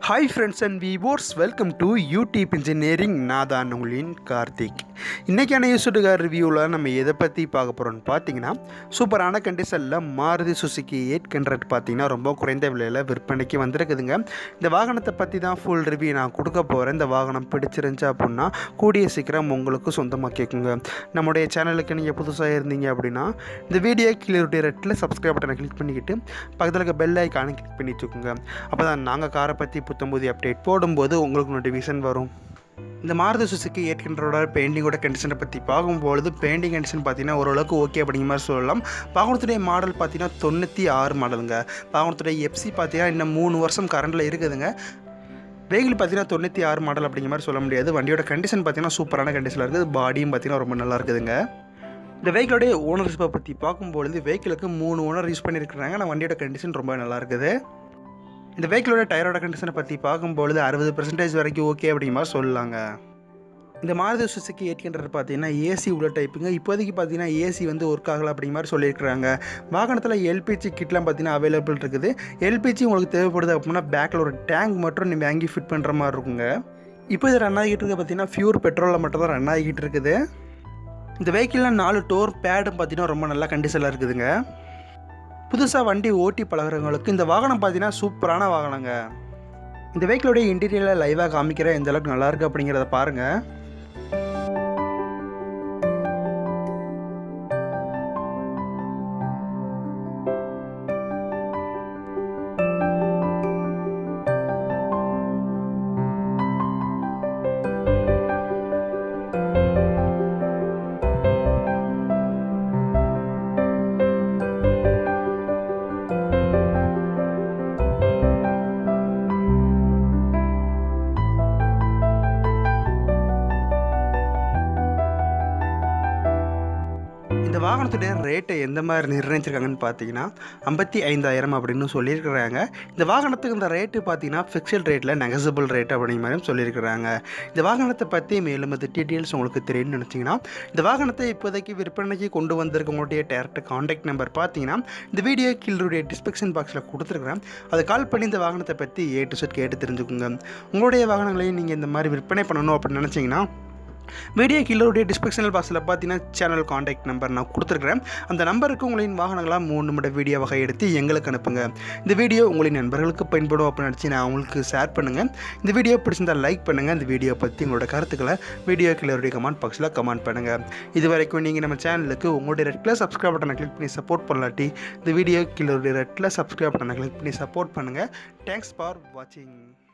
hi friends and viewers welcome to YouTube engineering நான் தான் உங்களின் கார்த்திக் இன்றைக்கான யூசுட்டுகார் ரிவ்யூவில் நம்ம எதை பற்றி பார்க்க போகிறோம்னு பார்த்தீங்கன்னா சூப்பரான கண்டிஷனில் மாருதி சுசுகி எயிட் ஹண்ட்ரட் பார்த்தீங்கன்னா ரொம்ப குறைந்த விலையில் விற்பனைக்கு வந்திருக்குதுங்க இந்த வாகனத்தை பற்றி தான் ஃபுல் ரிவ்யூ நான் கொடுக்க போகிறேன் இந்த வாகனம் பிடிச்சிருந்துச்சு அப்படின்னா கூடிய சீக்கிரம் உங்களுக்கு சொந்தமாக கேட்குங்க நம்முடைய சேனலுக்கு நீங்கள் புதுசாக இருந்தீங்க அப்படின்னா இந்த வீடியோ கீழே ரெட்டில் சப்ஸ்கிரைப் பட்டனை கிளிக் பண்ணிக்கிட்டு பக்கத்தில் இருக்க பெல் ஐக்கானை கிளிக் பண்ணி வச்சுக்கோங்க அப்போ தான் நாங்கள் காரை பற்றி புத்தம்புது அப்டேட் போடும்போது உங்களுக்கு நோட்டிஃபிகேஷன் வரும் இந்த மாருதி சுசுக்கி எயிட் ஹண்ட்ரடோட பெயிண்டிங்கோட கண்டிஷனை பற்றி பார்க்கும்பொழுது பெயிண்டிங் கண்டிஷன் பார்த்தீங்கன்னா ஓரளவுக்கு ஓகே அப்படிங்கிற மாதிரி சொல்லலாம் வாகனத்துடைய மாடல் பார்த்தீங்கன்னா தொண்ணூற்றி ஆறு மாடலுங்க வாகனத்துடைய எஃப்சி பார்த்தீங்கன்னா இன்னும் மூணு வருஷம் கரண்டில் இருக்குதுங்க வெஹிக்கிள் பார்த்தீங்கன்னா தொண்ணூற்றி ஆறு மாடல் அப்படிங்கிற மாதிரி சொல்ல முடியாது வண்டியோட கண்டிஷன் பார்த்தீங்கன்னா சூப்பரான கண்டிஷனில் இருக்குது பாடியும் பார்த்தீங்கன்னா ரொம்ப நல்லா இருக்குதுங்க இந்த வெஹிக்கிளோடைய ஓனர்ஷிப்பை பற்றி பார்க்கும்பொழுது வெஹிக்கிளுக்கு மூணு ஓனர் யூஸ் பண்ணியிருக்கிறாங்க ஆனால் வண்டியோட கண்டிஷன் ரொம்ப நல்லா இருக்குது இந்த வெஹிக்கிளோட டயரோட கண்டிஷனை பற்றி பார்க்கும்பொழுது அறுபது பர்சன்டேஜ் வரைக்கும் ஓகே அப்படிங்கிற மாதிரி சொல்லலாங்க இந்த மாருதி சுசுக்கி எயிட் ஹண்ட்ரட் பார்த்தீங்கன்னா ஏசி உள்ள டைப்புங்க இப்போதைக்கு பார்த்தீங்கன்னா ஏசி வந்து ஒர்க் ஆகலை அப்படிங்கிற மாதிரி சொல்லியிருக்கிறாங்க வாகனத்தில் எல்பிஜி கிட்லாம் பார்த்தீங்கன்னா அவைலபிள் இருக்குது எல்பிஜி உங்களுக்கு தேவைப்படுது அப்படின்னா பேக்கில் ஒரு டேங்க் மட்டும் நீங்கள் வாங்கி ஃபிட் பண்ணுற மாதிரி இருக்குங்க இப்போ இது ரன் ஆகிட்டு இருக்க பார்த்தீங்கன்னா ஃபியூர் பெட்ரோலில் மட்டும் தான் ரன் ஆகிட்டு இருக்குது இந்த வெஹிக்கிளில் நாலு டோர் பேடும் பார்த்தீங்கன்னா ரொம்ப நல்ல கண்டிஷனில் இருக்குதுங்க புதுசாக வண்டி ஓட்டி பழகிறவங்களுக்கு இந்த வாகனம் பார்த்தீங்கன்னா சூப்பரான வாகனங்க இந்த வெஹிக்கிளோடைய இன்டீரியரில் லைவாக காமிக்கிற எந்த அளவுக்கு நல்லா இருக்குது அப்படிங்கிறத பாருங்கள் இந்த வாகனத்துடைய ரேட்டை எந்த மாதிரி நிர்ணயிச்சிருக்காங்கன்னு பார்த்தீங்கன்னா ஐம்பத்தி ஐந்தாயிரம் அப்படின்னு சொல்லியிருக்கிறாங்க இந்த வாகனத்துக்கு இந்த ரேட்டு பார்த்தீங்கன்னா ஃபிக்ஸட் ரேட்டில் நெகசபிள் ரேட் அப்படிங்கிற மாதிரியும் சொல்லியிருக்கிறாங்க இந்த வாகனத்தை பற்றி மேலும் அது டீட்டெயில்ஸ் உங்களுக்கு தெரியும்னு நினச்சிங்கன்னா இந்த வாகனத்தை இப்போதைக்கு விற்பனைக்கு கொண்டு வந்திருக்கவங்களுடைய டேரக்ட் காண்டாக்ட் நம்பர் பார்த்தீங்கன்னா இந்த வீடியோ கீழே டிஸ்கிரிப்ஷன் பாக்ஸில் கொடுத்துருக்குறேன் அதை கால் பண்ணி இந்த வாகனத்தை பற்றி ஏ டு செட் கேட்டு தெரிஞ்சுக்கோங்க உங்களுடைய வாகனங்களையும் நீங்கள் இந்த மாதிரி விற்பனை பண்ணணும் அப்படின்னு நினச்சிங்கன்னா வீடியோ கீழே டிஸ்கிரிப்ஷனல் பாக்ஸில் பார்த்தீங்கன்னா சேனல் காண்டாக்ட் நம்பர் நான் கொடுத்துருக்குறேன் அந்த நம்பருக்கு உங்களின் வாகனங்களாக மூணு நிமிட வீடியோ வகை எடுத்து எங்களுக்கு அனுப்புங்க இந்த வீடியோ உங்களின் நண்பர்களுக்கு பயன்படும் அப்படின்னு நினச்சி நான் உங்களுக்கு ஷேர் பண்ணுங்கள் இந்த வீடியோ பிடிச்சிருந்தால் லைக் பண்ணுங்கள் இந்த வீடியோ பற்றி உங்களோட கருத்துக்களை வீடியோ கீழே கமெண்ட் பாக்ஸில் கமெண்ட் பண்ணுங்கள் இது வரைக்கும் நீங்கள் நம்ம சேனலுக்கு உங்களுடைய ரெட்டில் சப்ஸ்கிரைப் பட்டனை கிளிக் பண்ணி சப்போர்ட் பண்ணலாட்டி இந்த வீடியோ கீழே ரெட்டில் சப்ஸ்கிரைப் பட்டனை கிளிக் பண்ணி சப்போர்ட் பண்ணுங்கள் தேங்க்ஸ் ஃபார் வாட்சிங்